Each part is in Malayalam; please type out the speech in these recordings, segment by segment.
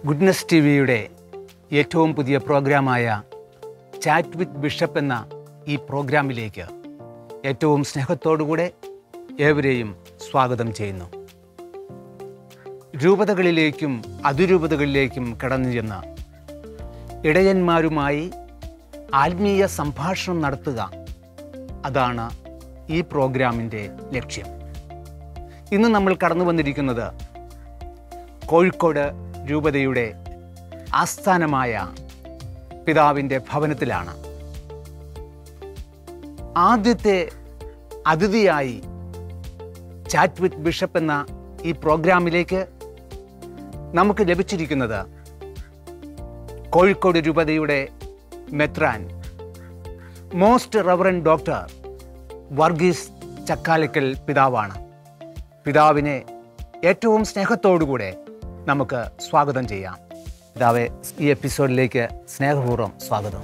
ഗുഡ്നസ് ടി വിയുടെ ഏറ്റവും പുതിയ പ്രോഗ്രാമായ ചാറ്റ് വിത്ത് ബിഷപ്പ് എന്ന ഈ പ്രോഗ്രാമിലേക്ക് ഏറ്റവും സ്നേഹത്തോടുകൂടെ ഏവരെയും സ്വാഗതം ചെയ്യുന്നു രൂപതകളിലേക്കും അതിരൂപതകളിലേക്കും കടന്നു ചെന്ന് ഇടയന്മാരുമായി ആത്മീയ സംഭാഷണം നടത്തുക അതാണ് ഈ പ്രോഗ്രാമിൻ്റെ ലക്ഷ്യം ഇന്ന് നമ്മൾ കടന്നു വന്നിരിക്കുന്നത് കോഴിക്കോട് രൂപതയുടെ ആസ്ഥാനമായ പിതാവിൻ്റെ ഭവനത്തിലാണ് ആദ്യത്തെ അതിഥിയായി ചാറ്റ് വിത്ത് ബിഷപ്പ് എന്ന ഈ പ്രോഗ്രാമിലേക്ക് നമുക്ക് ലഭിച്ചിരിക്കുന്നത് കോഴിക്കോട് രൂപതയുടെ മെത്രാൻ most reverend doctor Varghese Chakkalakkal പിതാവാണ് പിതാവിനെ ഏറ്റവും സ്നേഹത്തോടുകൂടെ നമുക്ക് സ്വാഗതം ചെയ്യാം പിതാവെ ഈ എപ്പിസോഡിലേക്ക് സ്നേഹപൂർവ്വം സ്വാഗതം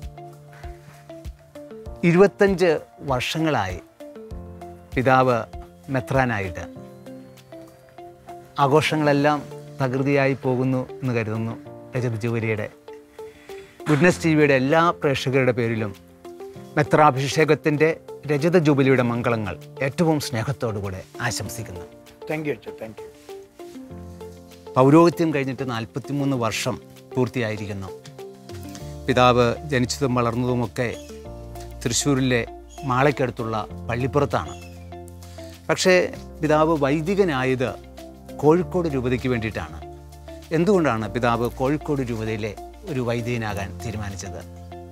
ഇരുപത്തഞ്ച് വർഷങ്ങളായി പിതാവ് മെത്രാനായിട്ട് ആഘോഷങ്ങളെല്ലാം തകൃതിയായി പോകുന്നു എന്ന് കരുതുന്നു രജത ജൂബിലിയുടെ ഗുഡ്നസ് ടി വിയുടെ എല്ലാ പ്രേക്ഷകരുടെ പേരിലും മെത്രാഭിഷേകത്തിൻ്റെ രജത ജൂബിലിയുടെ മംഗളങ്ങൾ ഏറ്റവും സ്നേഹത്തോടുകൂടെ ആശംസിക്കുന്നു താങ്ക് യു അച്ഛൻ താങ്ക് യു പൗരോഹിത്യം കഴിഞ്ഞിട്ട് നാൽപ്പത്തിമൂന്ന് വർഷം പൂർത്തിയായിരിക്കുന്നു പിതാവ് ജനിച്ചതും വളർന്നതുമൊക്കെ തൃശ്ശൂരിലെ മാളയ്ക്കടുത്തുള്ള പള്ളിപ്പുറത്താണ് പക്ഷേ പിതാവ് വൈദികനായത് കോഴിക്കോട് രൂപതയ്ക്ക് വേണ്ടിയിട്ടാണ് എന്തുകൊണ്ടാണ് പിതാവ് കോഴിക്കോട് രൂപതയിലെ ഒരു വൈദികനാകാൻ തീരുമാനിച്ചത്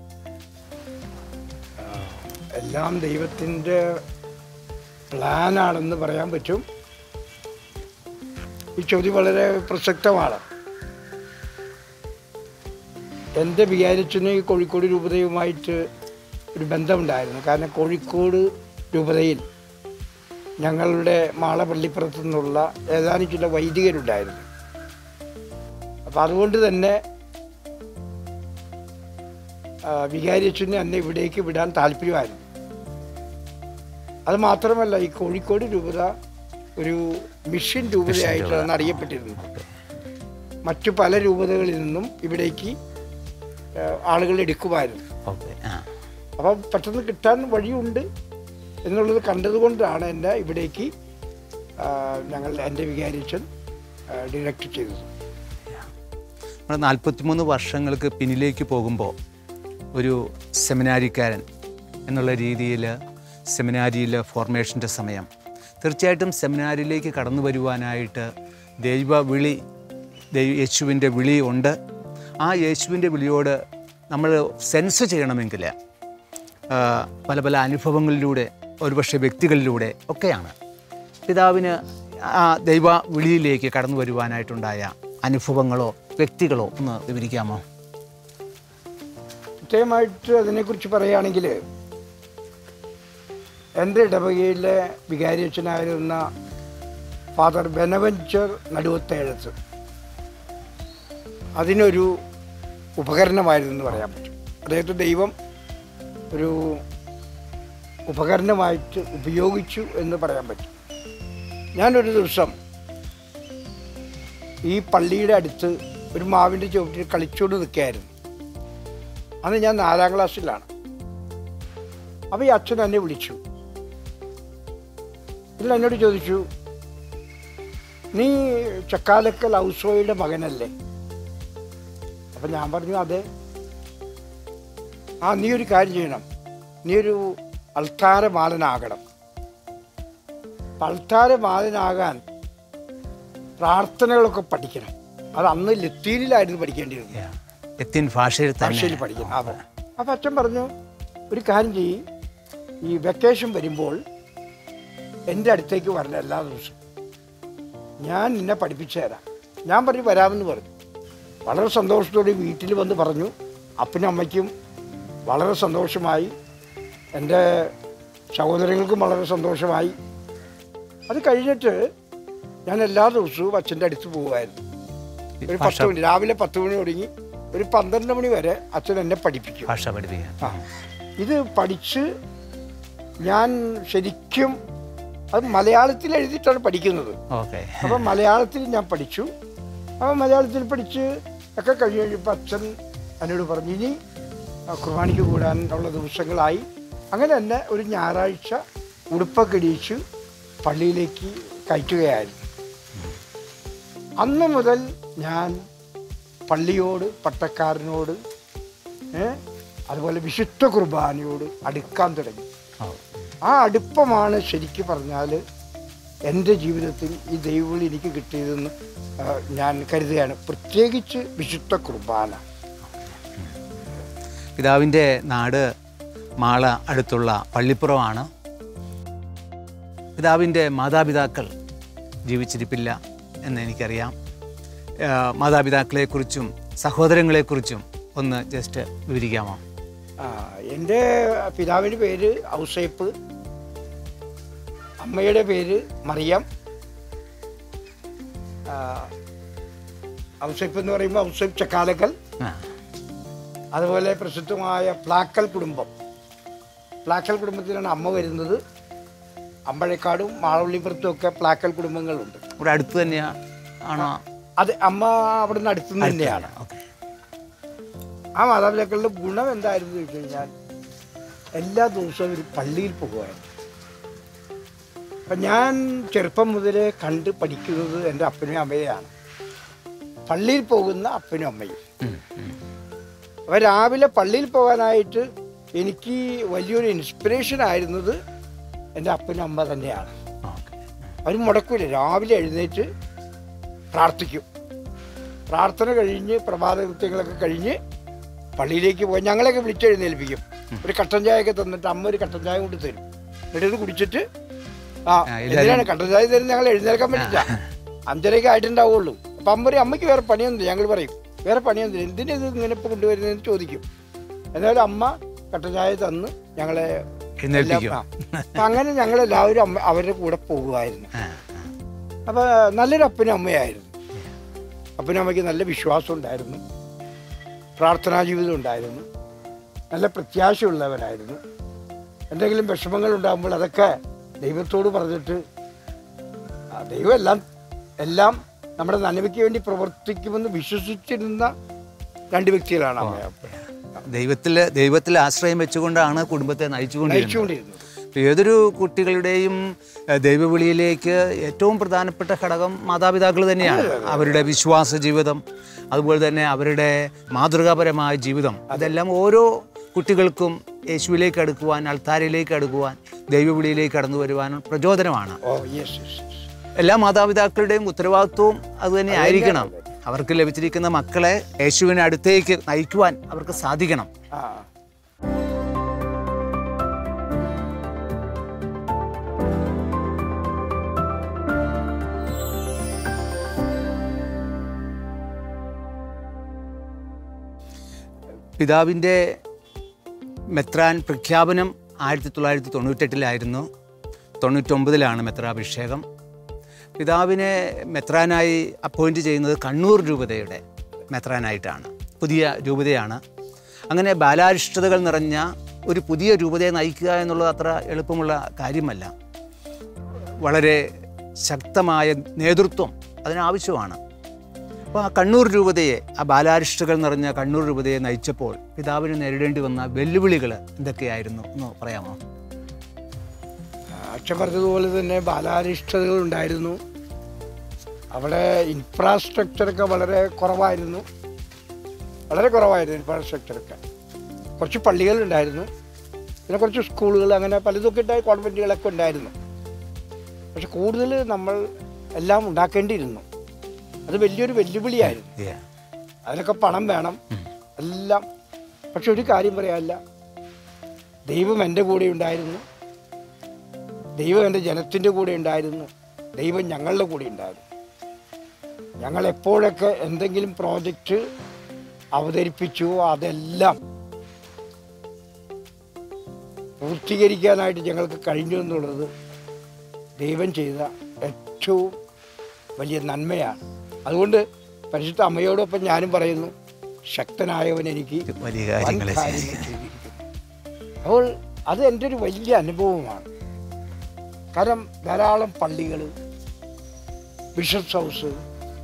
എല്ലാം ദൈവത്തിൻ്റെ പ്ലാനാണെന്ന് പറയാൻ പറ്റും ഈ ചോദ്യം വളരെ പ്രസക്തമാണ് എൻ്റെ വികാരിച്ചന് ഈ കോഴിക്കോട് രൂപതയുമായിട്ട് ഒരു ബന്ധമുണ്ടായിരുന്നു കാരണം കോഴിക്കോട് രൂപതയിൽ ഞങ്ങളുടെ മാളപള്ളിപ്പുറത്തു നിന്നുള്ള ഏതാനും ചില വൈദികരുണ്ടായിരുന്നു അപ്പം അതുകൊണ്ട് തന്നെ വികാരിച്ചന് എന്നെ ഇവിടേക്ക് വിടാൻ താല്പര്യമായിരുന്നു അത് മാത്രമല്ല ഈ കോഴിക്കോട് രൂപത ഒരു മിഷൻ രൂപതയായിട്ടാണ് അറിയപ്പെട്ടിരുന്നത് മറ്റു പല രൂപതകളിൽ നിന്നും ഇവിടേക്ക് ആ, ആളുകൾ എടുക്കുമായിരുന്നു ഓക്കെ ആ അപ്പം പെട്ടെന്ന് കിട്ടാൻ വഴിയുണ്ട് എന്നുള്ളത് കണ്ടതുകൊണ്ടാണ് എന്നെ ഇവിടേക്ക് ആ, ഞങ്ങൾ എൻ്റെ വികാരിച്ചൻ ഡിറക്റ്റ് ചെയ്തത് നമ്മൾ നാൽപ്പത്തിമൂന്ന് വർഷങ്ങൾക്ക് പിന്നിലേക്ക് പോകുമ്പോൾ ഒരു സെമിനാരിക്കാരൻ എന്നുള്ള രീതിയിൽ സെമിനാരിയിൽ ഫോർമേഷൻ്റെ സമയം തീർച്ചയായിട്ടും സെമിനാരിയിലേക്ക് കടന്നു വരുവാനായിട്ട് ദൈവ വിളി ദൈവ യേശുവിൻ്റെ വിളി ഉണ്ട് ആ യേശുവിൻ്റെ വിളിയോട് നമ്മൾ സെൻസ് ചെയ്യണമെങ്കിൽ ആ, പല പല അനുഭവങ്ങളിലൂടെ ഒരുപക്ഷെ വ്യക്തികളിലൂടെ ഒക്കെയാണ് പിതാവിന് ആ ദൈവ വിളിയിലേക്ക് കടന്നു വരുവാനായിട്ടുണ്ടായ അനുഭവങ്ങളോ വ്യക്തികളോ ഒന്ന് വിവരിക്കാമോ പ്രത്യേകമായിട്ട് അതിനെക്കുറിച്ച് പറയുകയാണെങ്കിൽ എൻ്റെ ഇടവകയിലെ വികാരിയച്ഛനായിരുന്ന ഫാദർ ബെനവഞ്ചർ നടുവത്തേഴത്ത് അതിനൊരു ഉപകരണമായിരുന്നു എന്ന് പറയാൻ പറ്റും അദ്ദേഹത്തെ ദൈവം ഒരു ഉപകരണമായിട്ട് ഉപയോഗിച്ചു എന്ന് പറയാൻ പറ്റും ഞാനൊരു ദിവസം ഈ പള്ളിയുടെ അടുത്ത് ഒരു മാവിൻ്റെ ചുവട്ടിൽ കളിച്ചുകൊണ്ട് നിൽക്കുകയായിരുന്നു അന്ന് ഞാൻ നാലാം ക്ലാസ്സിലാണ് അപ്പോൾ ഈ അച്ഛൻ എന്നെ വിളിച്ചു ഇല്ല എന്നോട് ചോദിച്ചു നീ ചക്കാലക്കൽ ഔസോയുടെ മകനല്ലേ അപ്പം ഞാൻ പറഞ്ഞു അതെ ആ നീ ഒരു കാര്യം ചെയ്യണം നീ ഒരു അൾത്താരമാലനാകണം അപ്പം അൾത്താരമാലനാകാൻ പ്രാർത്ഥനകളൊക്കെ പഠിക്കണം അത് അന്ന് ലത്തീനിലായിരുന്നു പഠിക്കേണ്ടിയിരുന്നത് എത്തിൻ ഭാഷയിൽ ഭാഷയിൽ തന്നെ പഠിക്കണം അതെ അപ്പം അച്ഛൻ പറഞ്ഞു ഒരു കാര്യം ചെയ്യ് ഈ വെക്കേഷൻ വരുമ്പോൾ എൻ്റെ അടുത്തേക്ക് വരണം എല്ലാ ദിവസവും ഞാൻ നിന്നെ പഠിപ്പിച്ചു തരാം ഞാൻ പറഞ്ഞു വരാമെന്ന് പറഞ്ഞു വളരെ സന്തോഷത്തോടെ വീട്ടിൽ വന്ന് പറഞ്ഞു അപ്പനും അമ്മയ്ക്കും വളരെ സന്തോഷമായി എൻ്റെ സഹോദരങ്ങൾക്കും വളരെ സന്തോഷമായി അത് കഴിഞ്ഞിട്ട് ഞാൻ എല്ലാ ദിവസവും അച്ഛൻ്റെ അടുത്ത് പോകുമായിരുന്നു ഒരു പത്ത് മണി രാവിലെ പത്ത് മണി തുടങ്ങി ഒരു പന്ത്രണ്ട് മണി വരെ അച്ഛൻ എന്നെ പഠിപ്പിക്കും ഭാഷ പഠിപ്പിക്കാൻ ആ ഇത് പഠിച്ച് ഞാൻ ശരിക്കും അത് മലയാളത്തിൽ എഴുതിയിട്ടാണ് പഠിക്കുന്നത് ഓക്കെ അപ്പം മലയാളത്തിൽ ഞാൻ പഠിച്ചു അപ്പോൾ മലയാളത്തിൽ പഠിച്ച് ഒക്കെ കഴിഞ്ഞ് കഴിഞ്ഞപ്പോൾ അച്ഛൻ എന്നോട് പറഞ്ഞു ഇനി ആ, കുർബാനയ്ക്ക് കൂടാൻ ഉള്ള ദിവസങ്ങളായി അങ്ങനെ തന്നെ ഒരു ഞായറാഴ്ച ഉടുപ്പൊക്കെ ഇടിയിച്ച് പള്ളിയിലേക്ക് കയറ്റുകയായിരുന്നു അന്ന് മുതൽ ഞാൻ പള്ളിയോട് പട്ടക്കാരനോട് ഏ, അതുപോലെ വിശുദ്ധ കുർബാനയോട് അടുക്കാൻ തുടങ്ങി ആ അടുപ്പമാണ് ശരിക്കും പറഞ്ഞാൽ എൻ്റെ ജീവിതത്തിൽ ഈ ദൈവങ്ങൾ എനിക്ക് കിട്ടിയതെന്ന് ആ, ഞാൻ കരുതുകയാണ് പ്രത്യേകിച്ച് വിശുദ്ധ കുർബാന പിതാവിൻ്റെ നാട് മാള അടുത്തുള്ള പള്ളിപ്പുറമാണ് പിതാവിൻ്റെ മാതാപിതാക്കൾ ജീവിച്ചിരിപ്പില്ല എന്ന് എനിക്കറിയാം ആ, മാതാപിതാക്കളെക്കുറിച്ചും സഹോദരങ്ങളെക്കുറിച്ചും ഒന്ന് ജസ്റ്റ് വിവരിക്കാമോ ആ, എൻ്റെ പിതാവിൻ്റെ പേര് ഔസേപ്പ് അമ്മയുടെ പേര് മറിയം ആ, ഔസേപ്പ് എന്ന് പറയുമ്പോൾ ഔസേപ്പ് ചക്കാലക്കൽ ആ അതുപോലെ പ്രസിദ്ധമായ പ്ലാക്കൽ കുടുംബം പ്ലാക്കൽ കുടുംബത്തിലാണ് അമ്മ വരുന്നത് അമ്പഴക്കാടും മാളവള്ളിപ്പുറത്തും ഒക്കെ പ്ലാക്കൽ കുടുംബങ്ങളുണ്ട് ഇവിടെ അടുത്ത് തന്നെയാ ആണോ അത് അമ്മ അവിടെ നിന്ന് അടുത്ത് തന്നെയാണ് ഓക്കെ ആ മാതാപിതാക്കളുടെ ഗുണം എന്തായിരുന്നു എന്ന് ചോദിച്ചു കഴിഞ്ഞാൽ എല്ലാ ദിവസവും ഒരു പള്ളിയിൽ പോകുമായിരുന്നു അപ്പം ഞാൻ ചെറുപ്പം മുതലേ കണ്ട് പഠിക്കുന്നത് എൻ്റെ അപ്പനും അമ്മയെയാണ് പള്ളിയിൽ പോകുന്ന അപ്പനും അമ്മയും അപ്പോൾ രാവിലെ പള്ളിയിൽ പോകാനായിട്ട് എനിക്ക് വലിയൊരു ഇൻസ്പിറേഷൻ ആയിരുന്നത് എൻ്റെ അപ്പനും അമ്മ തന്നെയാണ് ഓക്കെ അവർ മുടക്കൂല രാവിലെ എഴുന്നേറ്റ് പ്രാർത്ഥിക്കും പ്രാർത്ഥന കഴിഞ്ഞ് പ്രഭാത കൃത്യങ്ങളൊക്കെ കഴിഞ്ഞ് പള്ളിയിലേക്ക് പോയി ഞങ്ങളെയൊക്കെ വിളിച്ചെഴുന്നേൽപ്പിക്കും ഒരു കട്ടൻ ചായയൊക്കെ തന്നിട്ട് അമ്മ ഒരു കട്ടൻ ചായ കൊണ്ട് തരും എന്നിട്ട് ഇത് കുടിച്ചിട്ട് ആ ആ, എല്ലാവരും- എന്തിനാണ് കട്ടൻ ചായ തരും ഞങ്ങൾ എഴുന്നേൽക്കാൻ പറ്റില്ല അഞ്ചരയ്ക്ക് ആയിട്ടുണ്ടാവുള്ളൂ അപ്പം അമ്മ പറയും അമ്മയ്ക്ക് വേറെ പണിയൊന്നുമില്ല ഞങ്ങൾ പറയും വേറെ പണിയൊന്നുമില്ല എന്തിനാ ഇത് ഇങ്ങനെ ഇപ്പോൾ കൊണ്ടുവരുന്നതെന്ന് ചോദിക്കും എന്നാലും അമ്മ കട്ടൻ ചായ തന്ന് ഞങ്ങളെ എഴുന്നേൽപ്പിക്കും. എല്ലാം- ആ. അപ്പൊ അങ്ങനെ ഞങ്ങളെല്ലാവരും അമ്മ അവരുടെ കൂടെ പോകുമായിരുന്നു ആ, അപ്പോൾ നല്ലൊരു അപ്പനും അമ്മയായിരുന്നു അപ്പനും അമ്മയ്ക്ക് നല്ല വിശ്വാസം ഉണ്ടായിരുന്നു പ്രാർത്ഥനാ ജീവിതം ഉണ്ടായിരുന്നു നല്ല പ്രത്യാശയുള്ളവരായിരുന്നു എന്തെങ്കിലും വിഷമങ്ങൾ ഉണ്ടാകുമ്പോൾ അതൊക്കെ ദൈവത്തോട് പറഞ്ഞിട്ട് ആ, ദൈവം എല്ലാം എല്ലാം നമ്മുടെ നന്മയ്ക്ക് വേണ്ടി പ്രവർത്തിക്കുമെന്ന് വിശ്വസിച്ചിരുന്ന രണ്ട് വ്യക്തികളാണ് അമ്മ അപ്പൻ. ദൈവത്തിൽ ദൈവത്തിൽ ആശ്രയം വെച്ചുകൊണ്ടാണ് കുടുംബത്തെ നയിച്ചുകൊണ്ടിരുന്നത് നയിച്ചുകൊണ്ടിരുന്നത് ഇപ്പൊ ഏതൊരു കുട്ടികളുടെയും ഏഹ്, ദൈവവിളിയിലേക്ക് ഏറ്റവും പ്രധാനപ്പെട്ട ഘടകം മാതാപിതാക്കൾ തന്നെയാണ് അവരുടെ വിശ്വാസ ജീവിതം അതുപോലെ തന്നെ അവരുടെ മാതൃകാപരമായ ജീവിതം അതെല്ലാം ഓരോ കുട്ടികൾക്കും യേശുവിലേക്ക് അടുക്കുവാൻ അൾത്താരയിലേക്ക് അടുക്കുവാൻ ദൈവവിളിയിലേക്ക് കടന്നു വരുവാൻ പ്രചോദനമാണ് ഓ യെസ് യെസ് യെസ് എല്ലാ മാതാപിതാക്കളുടെയും ഉത്തരവാദിത്വവും അതുതന്നെ ആയിരിക്കണം അവർക്ക് ലഭിച്ചിരിക്കുന്ന മക്കളെ യേശുവിനെ അടുത്തേക്ക് നയിക്കുവാൻ അവർക്ക് സാധിക്കണം ആ പിതാവിൻ്റെ മെത്രാൻ പ്രഖ്യാപനം ആയിരത്തി തൊള്ളായിരത്തി തൊണ്ണൂറ്റെട്ടിലായിരുന്നു തൊണ്ണൂറ്റൊമ്പതിലാണ് മെത്രാഭിഷേകം പിതാവിനെ മെത്രാനായി അപ്പോയിൻറ്റ് ചെയ്യുന്നത് കണ്ണൂർ രൂപതയുടെ മെത്രാനായിട്ടാണ് പുതിയ രൂപതയാണ് അങ്ങനെ ബാലാരിഷ്ടതകൾ നിറഞ്ഞ ഒരു പുതിയ രൂപതയെ നയിക്കുക എന്നുള്ളത് അത്ര എളുപ്പമുള്ള കാര്യമല്ല വളരെ ശക്തമായ നേതൃത്വം അതിനാവശ്യമാണ് അപ്പോൾ ആ കണ്ണൂർ രൂപതയെ ആ ബാലാരിഷ്ടകൾ നിറഞ്ഞ കണ്ണൂർ രൂപതയെ നയിച്ചപ്പോൾ പിതാവിന് നേരിടേണ്ടി വന്ന വെല്ലുവിളികൾ എന്തൊക്കെയായിരുന്നു എന്ന് പറയാമോ അച്ഛൻ പറഞ്ഞതുപോലെ തന്നെ ബാലാരിഷ്ടതകൾ ഉണ്ടായിരുന്നു അവിടെ ഇൻഫ്രാസ്ട്രക്ചറൊക്കെ വളരെ കുറവായിരുന്നു വളരെ കുറവായിരുന്നു ഇൻഫ്രാസ്ട്രക്ചറൊക്കെ കുറച്ച് പള്ളികളുണ്ടായിരുന്നു പിന്നെ കുറച്ച് സ്കൂളുകൾ അങ്ങനെ പലതൊക്കെ ഉണ്ടായി കോൺവെൻറ്റുകളൊക്കെ ഉണ്ടായിരുന്നു പക്ഷെ കൂടുതൽ നമ്മൾ എല്ലാം ഉണ്ടാക്കേണ്ടിയിരുന്നു അത് വലിയൊരു വെല്ലുവിളിയായിരുന്നു Yeah. അതിനൊക്കെ പണം വേണം എല്ലാം പക്ഷെ ഒരു കാര്യം പറയാനില്ല ദൈവം എൻ്റെ കൂടെ ഉണ്ടായിരുന്നു ദൈവം എൻ്റെ ജനത്തിൻ്റെ കൂടെ ഉണ്ടായിരുന്നു ദൈവം ഞങ്ങളുടെ കൂടെ ഉണ്ടായിരുന്നു ഞങ്ങൾ എപ്പോഴൊക്കെ എന്തെങ്കിലും പ്രോജക്റ്റ് അവതരിപ്പിച്ചു അതെല്ലാം പൂർത്തീകരിക്കാനായിട്ട് ഞങ്ങൾക്ക് കഴിഞ്ഞു എന്നുള്ളത് ദൈവം ചെയ്ത ഏറ്റവും വലിയ നന്മയാണ് അതുകൊണ്ട് പരിശുദ്ധ അമ്മയോടൊപ്പം ഞാനും പറയുന്നു ശക്തനായവൻ എനിക്ക് വലിയ വൻ കാര്യങ്ങൾ കാര്യങ്ങൾ ചെയ്തിരിക്കുന്നു അപ്പോൾ അത് എൻ്റെ ഒരു വലിയ അനുഭവമാണ് കാരണം ധാരാളം പള്ളികൾ ബിഷപ്സ് ഹൗസ്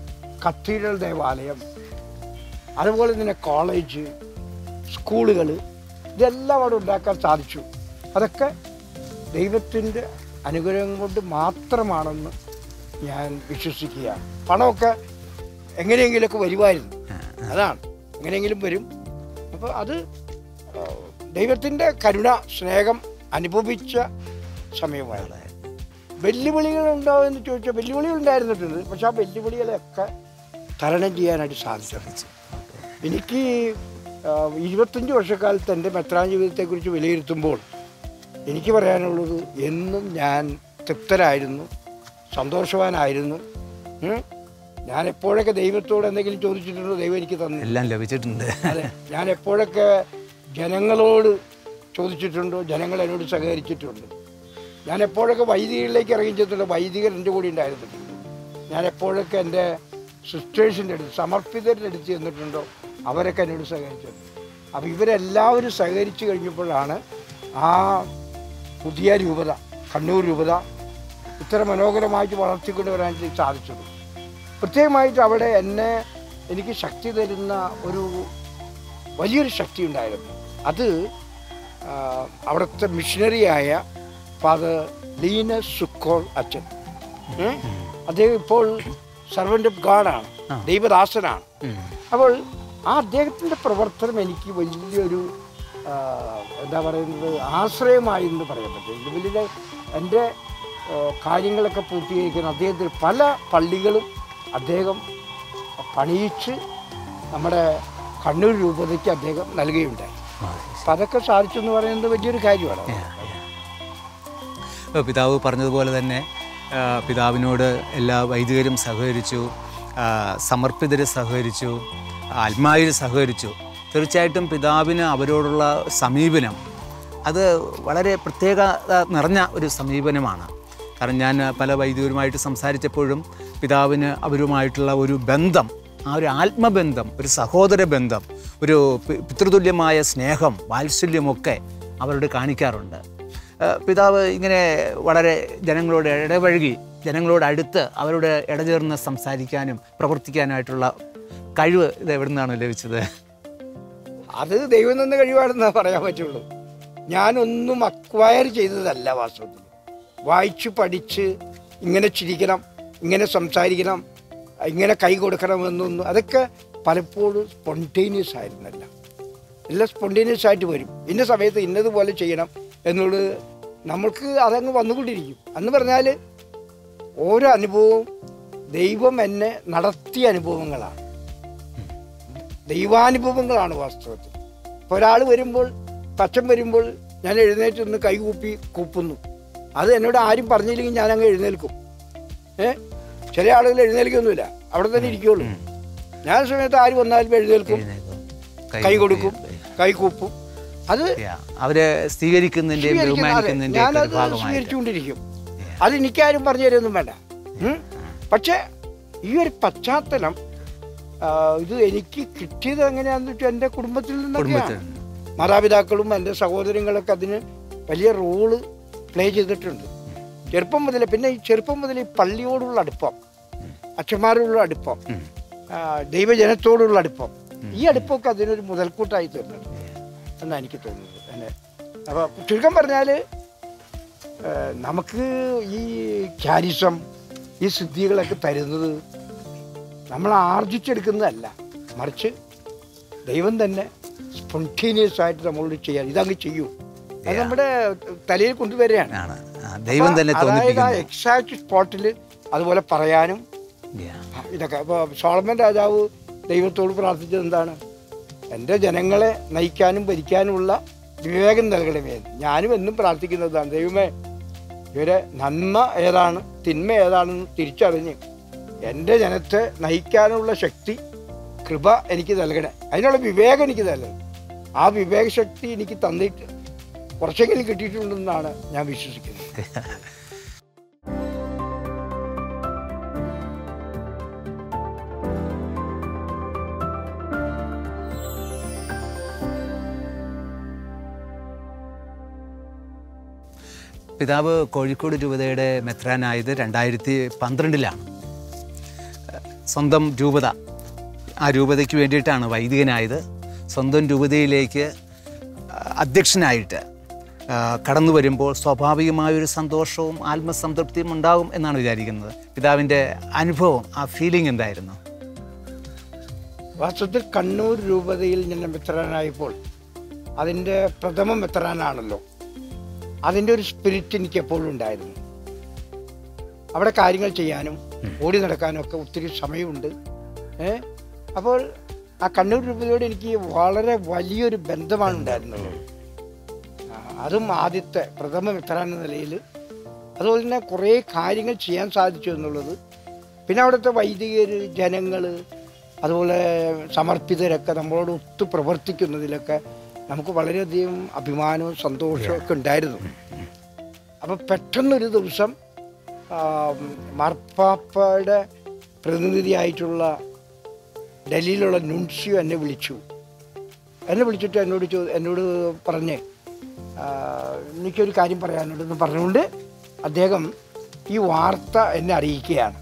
കത്തീഡ്രൽ ദേവാലയം അതുപോലെ തന്നെ കോളേജ് സ്കൂളുകൾ ഇതെല്ലാം അവിടെ ഉണ്ടാക്കാൻ സാധിച്ചു അതൊക്കെ ദൈവത്തിൻ്റെ അനുഗ്രഹം കൊണ്ട് മാത്രമാണെന്ന് ഞാൻ വിശ്വസിക്കുകയാണ് പണമൊക്കെ എങ്ങനെയെങ്കിലുമൊക്കെ വരുമായിരുന്നു അതാണ് എങ്ങനെയെങ്കിലും വരും അപ്പോൾ അത് ആ, ദൈവത്തിൻ്റെ കരുണ സ്നേഹം അനുഭവിച്ച സമയമായിരുന്നു വെല്ലുവിളികൾ ഉണ്ടോ എന്ന് ചോദിച്ചാൽ വെല്ലുവിളികൾ ഉണ്ടായിരുന്നിട്ടുണ്ട് പക്ഷെ ആ വെല്ലുവിളികളെയൊക്കെ തരണം ചെയ്യാനായിട്ട് സാധിച്ചു എനിക്ക് ആ, ഇരുപത്തഞ്ച് വർഷക്കാലത്ത് എൻ്റെ മെത്രാൻ ജീവിതത്തെക്കുറിച്ച് വിലയിരുത്തുമ്പോൾ എനിക്ക് പറയാനുള്ളത് എന്നും ഞാൻ തൃപ്തരായിരുന്നു സന്തോഷവാനായിരുന്നു ഉം. ഞാൻ എപ്പോഴൊക്കെ ദൈവത്തോട് എന്തെങ്കിലും ചോദിച്ചിട്ടുണ്ടോ ദൈവം എനിക്ക് തന്നു എല്ലാം ലഭിച്ചിട്ടുണ്ട് അതെ ഞാൻ എപ്പോഴൊക്കെ ജനങ്ങളോട് ചോദിച്ചിട്ടുണ്ടോ ജനങ്ങൾ എന്നോട് സഹകരിച്ചിട്ടുണ്ട് ഞാൻ എപ്പോഴൊക്കെ വൈദികരിലേക്ക് ഇറങ്ങി ചെന്നിട്ടുണ്ടോ വൈദികർ എൻ്റെ കൂടെ ഉണ്ടായിരുന്നിട്ടുണ്ട് ഞാൻ എപ്പോഴൊക്കെ എൻ്റെ സിസ്റ്റേഴ്സിൻ്റെ അടുത്ത് സമർപ്പിതരുടെ അടുത്ത് ചെന്നിട്ടുണ്ടോ അവരൊക്കെ എന്നോട് സഹകരിച്ചിട്ടുണ്ട് അപ്പോൾ ഇവരെല്ലാവരും സഹകരിച്ചു കഴിഞ്ഞപ്പോഴാണ് ആ പുതിയ രൂപത കണ്ണൂർ രൂപത ഇത്ര മനോഹരമായിട്ട് വളർത്തിക്കൊണ്ട് വരാനായിട്ട് സാധിച്ചത് പ്രത്യേകമായിട്ട് അവിടെ എന്നെ എനിക്ക് ശക്തി തരുന്ന ഒരു വലിയൊരു ശക്തി ഉണ്ടായിരുന്നു അത് ആ, അവിടുത്തെ മിഷണറിയായ ഫാദർ ലീനസ് സുക്കോൾ അച്ഛൻ ഏ? അദ്ദേഹം ഇപ്പോൾ സർവൻ്റ് ഓഫ് ഗാഡാണ് ദൈവദാസനാണ് ഉം. അപ്പോൾ ആ അദ്ദേഹത്തിൻ്റെ പ്രവർത്തനം എനിക്ക് വലിയൊരു ആ, എന്താ പറയുന്നത് ആശ്രയമായി എന്ന് പറയാൻ പറ്റും ഇത് വലിയ എൻ്റെ ആ, കാര്യങ്ങളൊക്കെ പൂർത്തീകരിക്കുന്ന അദ്ദേഹത്തിന് പല പള്ളികളും അദ്ദേഹം പണിയിച്ച് നമ്മുടെ കണ്ണൂർ രൂപതയ്ക്ക് അദ്ദേഹം നൽകുകയുണ്ടായി അപ്പം അതൊക്കെ സാധിച്ചു എന്ന് പറയുന്നത് വലിയൊരു കാര്യമാണ് ഇപ്പോൾ പിതാവ് പറഞ്ഞതുപോലെ തന്നെ ആ, പിതാവിനോട് എല്ലാ വൈദികരും സഹകരിച്ചു ആ, സമർപ്പിതർ സഹകരിച്ചു ആത്മാവിൽ സഹകരിച്ചു തീർച്ചയായിട്ടും പിതാവിന് അവരോടുള്ള സമീപനം അത് വളരെ പ്രത്യേകത നിറഞ്ഞ ഒരു സമീപനമാണ് കാരണം ഞാൻ പല വൈദികരുമായിട്ട് സംസാരിച്ചപ്പോഴും പിതാവിന് അവരുമായിട്ടുള്ള ഒരു ബന്ധം ആ ഒരു ആത്മബന്ധം ഒരു സഹോദര ബന്ധം ഒരു പി- പിതൃതുല്യമായ സ്നേഹം വാത്സല്യമൊക്കെ അവരോട് കാണിക്കാറുണ്ട് ഏഹ് പിതാവ് ഇങ്ങനെ വളരെ ജനങ്ങളോട് ഇടപഴകി ജനങ്ങളോട് അടുത്ത് അവരോട് ഇടചേർന്ന് സംസാരിക്കാനും പ്രവർത്തിക്കാനായിട്ടുള്ള കഴിവ് ഇത് എവിടെ നിന്നാണ് ലഭിച്ചത് അത് ദൈവം നിന്ന് കഴിവാണെന്ന് പറയാൻ പറ്റുള്ളൂ ഞാനൊന്നും അക്വയർ ചെയ്തതല്ല വാസ്തവത്തിൽ വായിച്ചു പഠിച്ച് ഇങ്ങനെ ചിരിക്കണം ഇങ്ങനെ സംസാരിക്കണം ഇങ്ങനെ കൈ കൊടുക്കണം എന്നൊന്നും അതൊക്കെ പലപ്പോഴും സ്പോണ്ടേനിയസ് ആയിരുന്നല്ല എല്ലാം സ്പോണ്ടേനിയസ് ആയിട്ട് വരും ഇന്ന സമയത്ത് ഇന്നതുപോലെ ചെയ്യണം എന്നുള്ളത് നമ്മൾക്ക് അതങ്ങ് വന്നുകൊണ്ടിരിക്കും എന്ന് പറഞ്ഞാൽ ഓരോ അനുഭവവും ദൈവം എന്നെ നടത്തിയ അനുഭവങ്ങളാണ് ദൈവാനുഭവങ്ങളാണ് വാസ്തവത്തിൽ ഇപ്പോൾ ഒരാൾ വരുമ്പോൾ പച്ചൻ വരുമ്പോൾ ഞാൻ എഴുന്നേറ്റ് ഒന്ന് കൈകൂപ്പി കൂപ്പുന്നു അത് എന്നോട് ആരും പറഞ്ഞില്ലെങ്കിൽ ഞാൻ അങ്ങ് എഴുന്നേൽക്കും ഏ ചില ആളുകൾ എഴുന്നേൽക്കൊന്നുമില്ല അവിടെ തന്നെ ഇരിക്കുള്ളൂ ഞാൻ ആ സമയത്ത് ആര് വന്നാലും എഴുന്നേൽക്കും കൈ കൊടുക്കും കൈ കൂപ്പും അത് Yeah. അവരെ സ്വീകരിക്കുന്നതിൻ്റെയും സ്വീകരിക്കുന്ന- അതെ, ബഹുമാനിക്കുന്നതിൻ്റെയും ഒക്കെ ഒരു ഞാനത് ഭാഗമായിട്ട് സ്വീകരിച്ചുകൊണ്ടിരിക്കും അത് എനിക്കാരും പറഞ്ഞു തരുമൊന്നും വേണ്ട ഉം. പക്ഷേ ഈ ഒരു പശ്ചാത്തലം ആ, ഇത് എനിക്ക് കിട്ടിയത് എങ്ങനെയാണെന്ന് വെച്ചാൽ എൻ്റെ കുടുംബത്തിൽ കുടുംബത്തിൽ നിന്നൊക്കെയാണ് മാതാപിതാക്കളും എൻ്റെ സഹോദരങ്ങളൊക്കെ അതിന് വലിയ റോള് പ്ലേ ചെയ്തിട്ടുണ്ട് ചെറുപ്പം മുതലേ പിന്നെ ഈ ചെറുപ്പം മുതൽ ഈ പള്ളിയോടുള്ള അടുപ്പം അച്ഛന്മാരോടുള്ള അടുപ്പം ആ, ദൈവജനത്തോടുള്ള അടുപ്പം ഈ അടുപ്പമൊക്കെ അതിനൊരു മുതൽക്കൂട്ടായി തീർന്നിട്ടുണ്ട് എന്നാണ് എനിക്ക് തോന്നുന്നത് എന്നെ അപ്പോൾ ചുരുക്കം പറഞ്ഞാൽ നമുക്ക് ഈ ക്യാരിസം ഈ സിദ്ധികളൊക്കെ തരുന്നത് നമ്മൾ ആർജിച്ചെടുക്കുന്നതല്ല മറിച്ച് ദൈവം തന്നെ സ്പോണ്ടേനിയസ് ആയിട്ട് നമ്മളോട് ചെയ്യാൻ ഇതങ്ങ് ചെയ്യൂ അത് നമ്മുടെ തലയിൽ കൊണ്ടുവരികയാണ് ആണ് ആ, ദൈവം തന്നെ അപ്പൊ അതായത് ആ തോന്നിപ്പിക്കുന്നു എക്സാക്ട് സ്പോട്ടിൽ അതുപോലെ പറയാനും Yeah. ഇതൊക്കെ അപ്പോൾ സോളമൻ രാജാവ് ദൈവത്തോട് പ്രാർത്ഥിച്ചത് എന്താണ് എൻ്റെ ജനങ്ങളെ നയിക്കാനും ഭരിക്കാനുമുള്ള വിവേകം നൽകണമേ ഞാനും എന്നും പ്രാർത്ഥിക്കുന്നതാണ് ദൈവമേ ഇവരെ നന്മ ഏതാണ് തിന്മ ഏതാണെന്ന് തിരിച്ചറിഞ്ഞ് എൻ്റെ ജനത്തെ നയിക്കാനുള്ള ശക്തി കൃപ എനിക്ക് നൽകണേ അതിനുള്ള വിവേകം എനിക്ക് നൽകണം ആ വിവേകശക്തി എനിക്ക് തന്നിട്ട് കുറച്ചെങ്കിലും കിട്ടിയിട്ടുണ്ടെന്നാണ് ഞാൻ വിശ്വസിക്കുന്നത് പിതാവ് കോഴിക്കോട് രൂപതയുടെ മെത്രാനായത് രണ്ടായിരത്തി പന്ത്രണ്ടിലാണ് സ്വന്തം രൂപത ആ രൂപതയ്ക്ക് വേണ്ടിയിട്ടാണ് വൈദികനായത് സ്വന്തം രൂപതയിലേക്ക് ആ, അധ്യക്ഷനായിട്ട് ആ, കടന്നു വരുമ്പോൾ സ്വാഭാവികമായൊരു സന്തോഷവും ആത്മസംതൃപ്തിയും ഉണ്ടാകും എന്നാണ് വിചാരിക്കുന്നത് പിതാവിൻ്റെ അനുഭവം ആ ഫീലിംഗ് എന്തായിരുന്നു വാസ്തവത്തിൽ കണ്ണൂർ രൂപതയിൽ ഞാൻ മെത്രാനായപ്പോൾ അതിൻ്റെ പ്രഥമ മെത്രാനാണല്ലോ അതിൻ്റെ ഒരു സ്പിരിറ്റ് എനിക്ക് എപ്പോഴും ഉണ്ടായിരുന്നു അവിടെ കാര്യങ്ങൾ ചെയ്യാനും ഓടി നടക്കാനും ഒക്കെ ഒത്തിരി സമയമുണ്ട് ഏ അപ്പോൾ ആ കണ്ണൂർ രൂപതയോട് എനിക്ക് വളരെ വലിയൊരു ബന്ധമാണ് ഉണ്ടായിരുന്നത് ആ, അതും ആദ്യത്തെ പ്രഥമ മെത്രാൻ എന്ന നിലയിൽ അതുപോലെ തന്നെ കുറേ കാര്യങ്ങൾ ചെയ്യാൻ സാധിച്ചു എന്നുള്ളത് പിന്നെ അവിടുത്തെ വൈദികർ ജനങ്ങൾ അതുപോലെ സമർപ്പിതരൊക്കെ നമ്മളോട് ഒത്തു പ്രവർത്തിക്കുന്നതിലൊക്കെ നമുക്ക് വളരെയധികം അഭിമാനവും സന്തോഷവും ഒക്കെ ഉണ്ടായിരുന്നു അപ്പം പെട്ടെന്നൊരു ദിവസം ആ, മാർപ്പാപ്പയുടെ പ്രതിനിധിയായിട്ടുള്ള ഡൽഹിയിലുള്ള നുൻസിയോ എന്നെ വിളിച്ചു എന്നെ വിളിച്ചിട്ട് എന്നോട് ചോ എന്നോട് പറഞ്ഞ് ആ, എനിക്കൊരു കാര്യം പറയാനുണ്ടെന്ന് പറഞ്ഞുകൊണ്ട് അദ്ദേഹം ഈ വാർത്ത എന്നെ അറിയിക്കുകയാണ്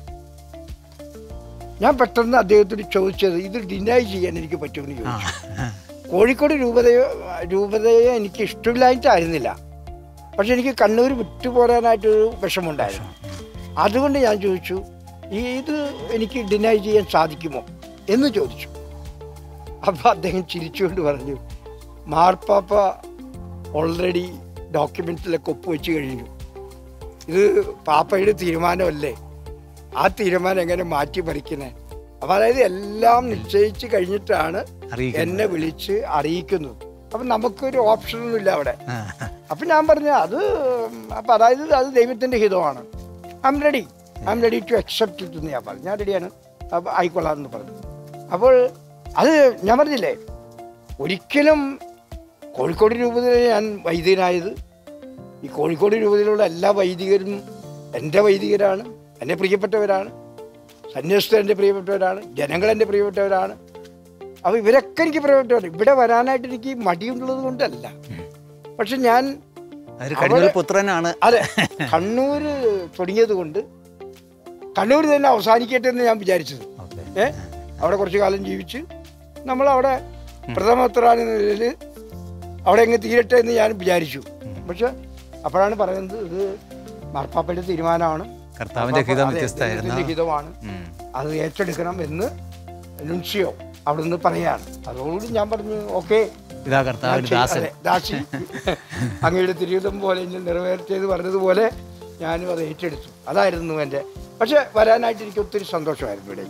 ഞാൻ പെട്ടെന്ന് അദ്ദേഹത്തോട് ചോദിച്ചത് ഇത് ഡിനൈ ചെയ്യാൻ എനിക്ക് പറ്റുമെന്ന് ആ ചോദിച്ചു കോഴിക്കോട് രൂപതയോ രൂപതയെ എനിക്ക് ഇഷ്ടമില്ലായിട്ടായിരുന്നില്ല പക്ഷെ എനിക്ക് കണ്ണൂർ വിട്ടുപോരാനായിട്ടൊരു വിഷമമുണ്ടായിരുന്നു അതുകൊണ്ട് ഞാൻ ചോദിച്ചു ഈ ഇത് എനിക്ക് ഡിനൈ ചെയ്യാൻ സാധിക്കുമോ എന്ന് ചോദിച്ചു അപ്പോൾ അദ്ദേഹം ചിരിച്ചുകൊണ്ട് പറഞ്ഞു മാർപ്പാപ്പ ഓൾറെഡി ഡോക്യുമെൻറ്റ്സിലൊക്കെ ഒപ്പുവെച്ച് കഴിഞ്ഞു ഇത് പാപ്പയുടെ തീരുമാനമല്ലേ ആ തീരുമാനം എങ്ങനെ മാറ്റി പറിക്കുന്നത് അപ്പം അതായത് എല്ലാം നിശ്ചയിച്ച് കഴിഞ്ഞിട്ടാണ് അറിയിക്കുന്നത്. എന്നെ വിളിച്ച് അറിയിക്കുന്നത് അപ്പം നമുക്കൊരു ഓപ്ഷനൊന്നും ഇല്ല അവിടെ ആ, അപ്പം ഞാൻ പറഞ്ഞു അത് അപ്പം അതായത് അത് ദൈവത്തിൻ്റെ ഹിതമാണ് I'm ready I'm ready to accept it എന്ന് ഞാൻ പറഞ്ഞു ഞാൻ റെഡിയാണ് അപ്പം ആയിക്കൊള്ളാം എന്ന് പറഞ്ഞു അപ്പോൾ അത് ഞാൻ പറഞ്ഞില്ലേ ഒരിക്കലും കോഴിക്കോട് രൂപതയിൽ ഞാൻ വൈദികനായത് ഈ കോഴിക്കോട് രൂപതയിലുള്ള എല്ലാ വൈദികരും എൻ്റെ വൈദികരാണ് എൻ്റെ പ്രിയപ്പെട്ടവരാണ് സന്യസ്തർ എൻ്റെ പ്രിയപ്പെട്ടവരാണ് ജനങ്ങൾ എൻ്റെ പ്രിയപ്പെട്ടവരാണ് അപ്പോൾ ഇവരൊക്കെ എനിക്ക് പ്രിയപ്പെട്ടവരാണ് ഇവിടെ വരാനായിട്ട് എനിക്ക് മടിയുള്ളത് കൊണ്ടല്ല പക്ഷെ ഞാൻ അതൊരു കടിഞ്ഞൂൽ പുത്രനാണ് അതെ കണ്ണൂർ തുടങ്ങിയത് കൊണ്ട് കണ്ണൂർ തന്നെ അവസാനിക്കട്ടെ എന്ന് ഞാൻ വിചാരിച്ചത് ഓക്കെ ഏ അവിടെ കുറച്ച് കാലം ജീവിച്ച് നമ്മൾ അവിടെ പ്രഥമോത്തരാൻ എന്ന നിലയിൽ അവിടെ എങ്ങ് തീരട്ടെ എന്ന് ഞാൻ വിചാരിച്ചു പക്ഷെ അപ്പോഴാണ് പറയുന്നത് ഇത് മാർപ്പാപ്പയുടെ തീരുമാനമാണ് കർത്താവിന്റെ ഹിതം അതെ, വ്യത്യസ്തമായിരുന്നു ദൈവത്തിന്റെ ഹിതമാണ് ഉം. അത് ഏറ്റെടുക്കണം എന്ന് നുൻസിയോ അവിടെ നിന്ന് പറയാണ് അതോടുകൂടി ഞാൻ പറഞ്ഞു ഓക്കെ ഇതാ കർത്താവിന്റെ ദാസൻ ദാസി അങ്ങയുടെ തിരുവിതം പോലെ ഇനി നിറവേറ്റത് പറഞ്ഞതുപോലെ ഞാനും അത് ഏറ്റെടുത്തു അതായിരുന്നു എൻ്റെ പക്ഷെ വരാനായിട്ട് എനിക്ക് ഒത്തിരി സന്തോഷമായിരുന്നു ഇവിടെ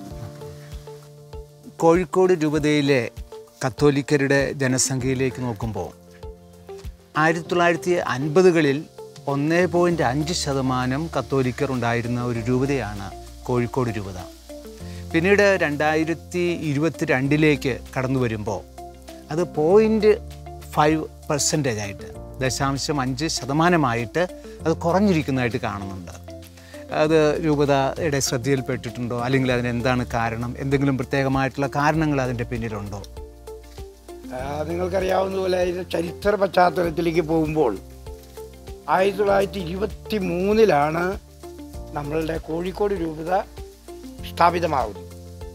കോഴിക്കോട് രൂപതയിലെ കത്തോലിക്കരുടെ ജനസംഖ്യയിലേക്ക് നോക്കുമ്പോൾ ആയിരത്തി തൊള്ളായിരത്തി അൻപതുകളിൽ ഒന്നേ പോയിൻറ്റ് അഞ്ച് ശതമാനം കത്തോലിക്കർ ഉണ്ടായിരുന്ന ഒരു രൂപതയാണ് കോഴിക്കോട് രൂപത പിന്നീട് രണ്ടായിരത്തി ഇരുപത്തി രണ്ടിലേക്ക് കടന്നു വരുമ്പോൾ അത് പോയിൻറ്റ് ഫൈവ് പെർസെൻറ്റേജ് ആയിട്ട് ദശാംശം അഞ്ച് ശതമാനമായിട്ട് അത് കുറഞ്ഞിരിക്കുന്നതായിട്ട് കാണുന്നുണ്ട് അത് രൂപതയുടെ ശ്രദ്ധയിൽപ്പെട്ടിട്ടുണ്ടോ അല്ലെങ്കിൽ അതിന് എന്താണ് കാരണം എന്തെങ്കിലും പ്രത്യേകമായിട്ടുള്ള കാരണങ്ങൾ അതിൻ്റെ പിന്നിലുണ്ടോ ആ, നിങ്ങൾക്കറിയാവുന്നതുപോലെ അതിൻ്റെ ചരിത്ര പശ്ചാത്തലത്തിലേക്ക് പോകുമ്പോൾ ആയിരത്തി തൊള്ളായിരത്തി ഇരുപത്തി മൂന്നിലാണ് നമ്മളുടെ കോഴിക്കോട് രൂപത സ്ഥാപിതമാകുന്നത്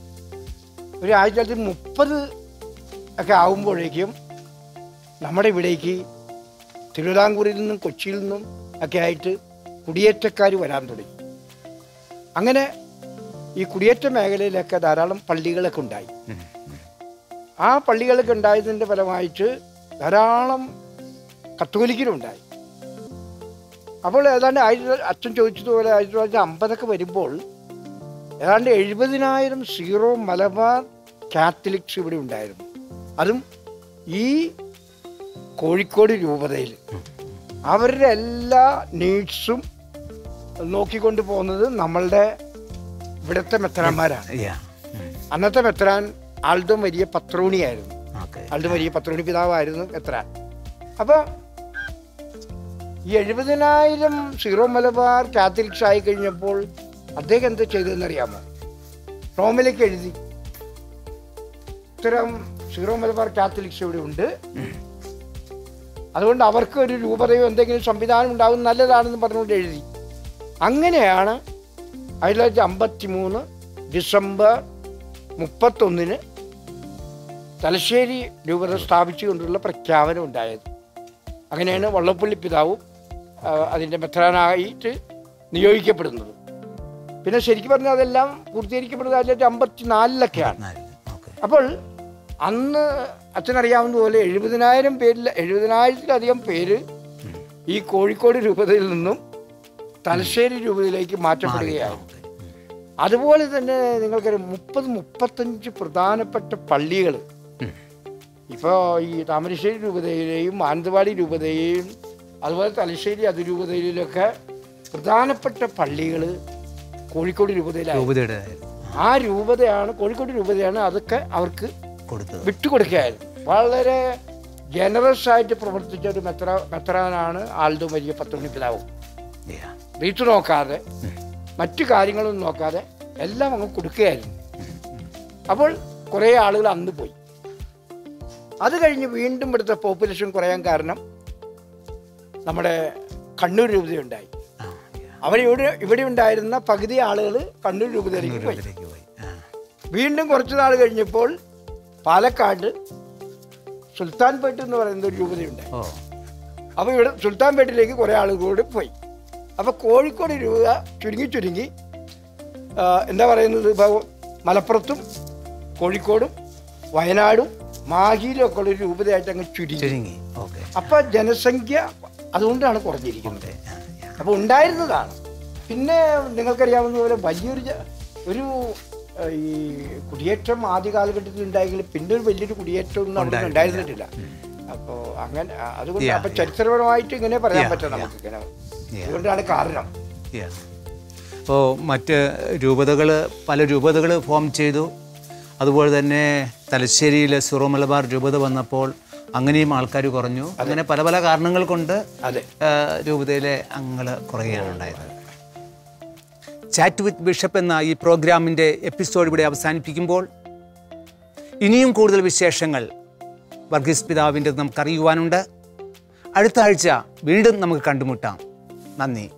ഒരു ആയിരത്തി തൊള്ളായിരത്തി മുപ്പത് ഒക്കെ ആകുമ്പോഴേക്കും നമ്മുടെ ഇവിടേക്ക് തിരുവിതാംകൂറിൽ നിന്നും കൊച്ചിയിൽ നിന്നും ഒക്കെ ആയിട്ട് കുടിയേറ്റക്കാർ വരാൻ തുടങ്ങി അങ്ങനെ ഈ കുടിയേറ്റ മേഖലയിലൊക്കെ ധാരാളം പള്ളികളൊക്കെ ഉണ്ടായി ആ പള്ളികളൊക്കെ ഉണ്ടായതിൻ്റെ ഫലമായിട്ട് ധാരാളം കത്തോലിക്കരുണ്ടായി അപ്പോൾ ഏതാണ്ട് ആയിരത്തി അച്ഛൻ ചോദിച്ചതുപോലെ ആയിരത്തി തൊള്ളായിരത്തി അമ്പതൊക്കെ വരുമ്പോൾ ഏതാണ്ട് എഴുപതിനായിരം സീറോ മലബാർ കാത്തലിക്സ് ഇവിടെ ഉണ്ടായിരുന്നു അതും ഈ കോഴിക്കോട് രൂപതയിൽ അവരുടെ എല്ലാ നീഡ്സും നോക്കിക്കൊണ്ട് പോകുന്നത് നമ്മളുടെ ഇവിടുത്തെ മെത്രാന്മാരാണ് Yeah. ഉം. അന്നത്തെ മെത്രാൻ ആൾഡോ വലിയ പത്രോണിയായിരുന്നു Okay. ആൾഡോ വലിയ പത്രോണി പിതാവായിരുന്നു മെത്രാൻ അപ്പോൾ ഈ എഴുപതിനായിരം സീറോ മലബാർ കാത്തലിക്സ് ആയി കഴിഞ്ഞപ്പോൾ അദ്ദേഹം എന്ത് ചെയ്തതെന്നറിയാമോ റോമിലേക്ക് എഴുതി ഇത്തരം സീറോ മലബാർ കാത്തലിക്സ് ഇവിടെ ഉണ്ട് അതുകൊണ്ട് അവർക്ക് ഒരു രൂപതയോ എന്തെങ്കിലും സംവിധാനം ഉണ്ടാകും നല്ലതാണെന്ന് പറഞ്ഞുകൊണ്ട് എഴുതി അങ്ങനെയാണ് ആയിരത്തി തൊള്ളായിരത്തി അമ്പത്തി മൂന്ന് ഡിസംബർ മുപ്പത്തൊന്നിന് തലശ്ശേരി രൂപത സ്ഥാപിച്ചുകൊണ്ടുള്ള പ്രഖ്യാപനം ഉണ്ടായത് അങ്ങനെയാണ് വള്ളപ്പള്ളി പിതാവും ആ, അതിൻ്റെ മെത്രാനായിട്ട് നിയോഗിക്കപ്പെടുന്നത് പിന്നെ ശരിക്കും പറഞ്ഞാൽ അതെല്ലാം പൂർത്തീകരിക്കപ്പെടുന്നത് ആയിരത്തി തൊള്ളായിരത്തി അമ്പത്തി നാലിലൊക്കെയാണ് നാല്. ഓക്കെ അപ്പോൾ അന്ന് അച്ഛനറിയാവുന്ന പോലെ എഴുപതിനായിരം പേരിൽ എഴുപതിനായിരത്തിലധികം പേര് ഈ കോഴിക്കോട് രൂപതയിൽ നിന്നും തലശ്ശേരി രൂപതയിലേക്ക് മാറ്റപ്പെടുകയാണ് ഓക്കെ. അതുപോലെ തന്നെ നിങ്ങൾക്കറിയാം മുപ്പത് മുപ്പത്തഞ്ച് പ്രധാനപ്പെട്ട പള്ളികൾ ഉം. ഇപ്പോൾ ഈ താമരശ്ശേരി രൂപതയിലെയും മാനന്തവാടി രൂപതയെയും അതുപോലെ തലശ്ശേരി അതിരൂപതയിലൊക്കെ പ്രധാനപ്പെട്ട പള്ളികൾ കോഴിക്കോട് രൂപതയിലായി രൂപതയുടെ ആ രൂപതയാണ് കോഴിക്കോട് രൂപതയാണ് അതൊക്കെ അവർക്ക് കൊടുത്തത് വിട്ടുകൊടുക്കുകയായിരുന്നു വളരെ ജനറസ് ആയിട്ട് പ്രവർത്തിച്ച ഒരു മെത്ര മെത്രാനാണ് ആൽദോ മരിയ പത്തുമണി പിതാവും Yeah. റീച്ച് നോക്കാതെ മറ്റു കാര്യങ്ങളൊന്നും നോക്കാതെ എല്ലാം അങ്ങ് കൊടുക്കുകയായിരുന്നു അപ്പോൾ കുറേ ആളുകൾ അന്ന് പോയി അത് കഴിഞ്ഞ് വീണ്ടും ഇവിടുത്തെ പോപ്പുലേഷൻ കുറയാൻ കാരണം നമ്മുടെ കണ്ണൂർ രൂപതയുണ്ടായി ആ, yeah. അവർ ഇവിടെ ഇവിടെ ഉണ്ടായിരുന്ന പകുതി ആളുകൾ കണ്ണൂർ രൂപതയിലേക്ക് പോയി രൂപതയിലേക്ക് പോയി ആ. വീണ്ടും കുറച്ച് നാൾ കഴിഞ്ഞപ്പോൾ പാലക്കാട് സുൽത്താൻപേട്ട് എന്ന് പറയുന്ന ഒരു രൂപതയുണ്ടായി ഓ അപ്പോൾ ഇവിടെ സുൽത്താൻപേട്ടിലേക്ക് കുറേ ആളുകൾ കൂടി പോയി അപ്പോൾ കോഴിക്കോട് രൂപ ചുരുങ്ങി ചുരുങ്ങി ആ, എന്താ പറയുന്നത് ഇപ്പോൾ മലപ്പുറത്തും കോഴിക്കോടും വയനാടും മാഹിയിലും ഒക്കെ ഉള്ള ഒരു രൂപതയായിട്ട് അങ്ങ് ചുരുങ്ങി ചുരുങ്ങി ഓക്കെ അപ്പോൾ ജനസംഖ്യ അതുകൊണ്ടാണ് കുറഞ്ഞിരിക്കുന്നത് അപ്പോൾ ഉണ്ടായിരുന്നതാണ് പിന്നെ നിങ്ങൾക്കറിയാവുന്ന പോലെ വലിയൊരു ജ- ഒരു ഏഹ്, ഈ കുടിയേറ്റം ആദ്യ കാലഘട്ടത്തിൽ ഉണ്ടായെങ്കിൽ പിന്നെ ഒരു വലിയൊരു കുടിയേറ്റം ഒന്നും അവിടെ ഉണ്ടായിരുന്നിട്ടില്ല അപ്പോൾ അങ്ങനെ ആ, അതുകൊണ്ട് Yeah, അപ്പൊ ചരിത്രപരമായിട്ട് ഇങ്ങനെ പറയാൻ Yeah, പറ്റും yeah. നമുക്ക് ഇങ്ങനെ Yeah. അതുകൊണ്ടാണ് കാരണം അപ്പോൾ മറ്റ് രൂപതകൾ പല രൂപതകൾ ഫോം ചെയ്തു അതുപോലെ തന്നെ തലശ്ശേരിയിൽ സുറോ മലബാർ രൂപത വന്നപ്പോൾ അങ്ങനെയും ആൾക്കാർ കുറഞ്ഞു അങ്ങനെ പല പല കാരണങ്ങൾ കൊണ്ട് അതെ ആ, രൂപതയിലെ അംഗങ്ങൾ കുറയുകയാണ് ഉണ്ടായത് ചാറ്റ് വിത്ത് ബിഷപ്പ് എന്ന ഈ പ്രോഗ്രാമിൻ്റെ എപ്പിസോഡ് ഇവിടെ അവസാനിപ്പിക്കുമ്പോൾ ഇനിയും കൂടുതൽ വിശേഷങ്ങൾ വർഗീസ് പിതാവിൻ്റെ നമുക്കറിയുവാനുണ്ട് അടുത്ത ആഴ്ച വീണ്ടും നമുക്ക് കണ്ടുമുട്ടാം നന്ദി